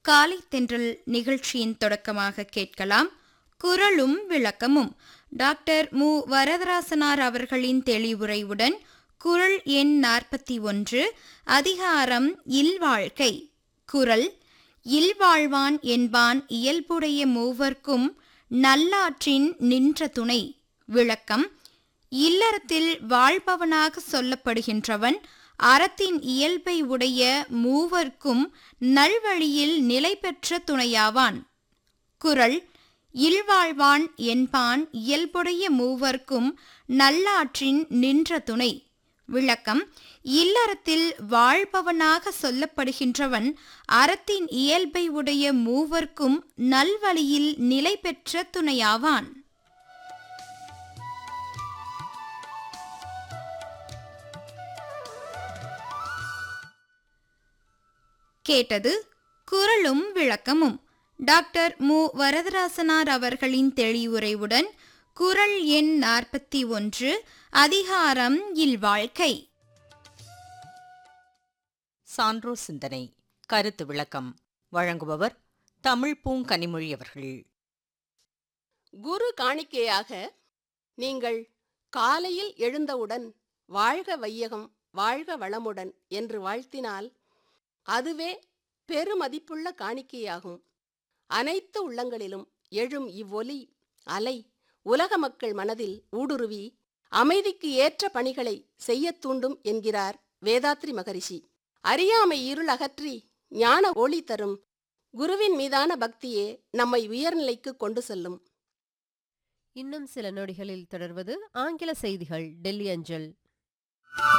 காலை தென்றல் நிகழ்ச்சியின் தொடக்கமாக கேட்கலாம் குரலும் விளக்கமும் டாக்டர் மு வரதராசனார் அவர்களின் தெளிவுரையுடன் குரல் எண் நாற்பத்தி ஒன்று அதிகாரம் இல்வாழ்க்கை குரல் இல்வாழ்வான் என்பான் இயல்புடைய மூவர்க்கும் நல்லாற்றின் நின்ற துணை விளக்கம் இல்லறத்தில் வாழ்பவனாக சொல்லப்படுகின்றவன் அறத்தின் இயல்பை உடைய மூவர்க்கும் நல்வழியில் நிலை பெற்ற துணையாவான் குரல் இல்வாழ்வான் என்பான் இயல்புடைய மூவர்க்கும் நல்லாற்றின் நின்ற துணை விளக்கம் இல்லறத்தில் வாழ்பவனாக சொல்லப்படுகின்றவன் அறத்தின் இயல்பை உடைய மூவர்க்கும் நல்வழியில் நிலை பெற்ற துணையாவான் கேட்டது குரலும் விளக்கமும் டாக்டர் மு வரதராசனார் அவர்களின் தெளிவுரையுடன் குரல் எண் நாற்பத்தி ஒன்று அதிகாரம் இல்வாழ்க்கை சான்றோ சிந்தனை கருத்து விளக்கம் வழங்குபவர் தமிழ் பூங்கனிமொழி அவர்கள் குரு காணிக்கையாக நீங்கள் காலையில் எழுந்தவுடன் வாழ்க வையகம் வாழ்க வளமுடன் என்று வாழ்த்தினால் அதுவே பெருமதிப்புள்ள காணிக்கையாகும் அனைத்து உள்ளங்களிலும் எழும் இவ்வொலி அலை உலக மக்கள் மனதில் ஊடுருவி அமைதிக்கு ஏற்ற பணிகளை செய்யத் தூண்டும் என்கிறார் வேதாத்ரி மகரிஷி அறியாமை இருள் அகற்றி ஞான ஒளி தரும் குருவின் மீதான பக்தியே நம்மை உயர்நிலைக்கு கொண்டு செல்லும் இன்னும் சில நொடிகளில் தொடர்வது ஆங்கில செய்திகள் டெல்லி அஞ்சல்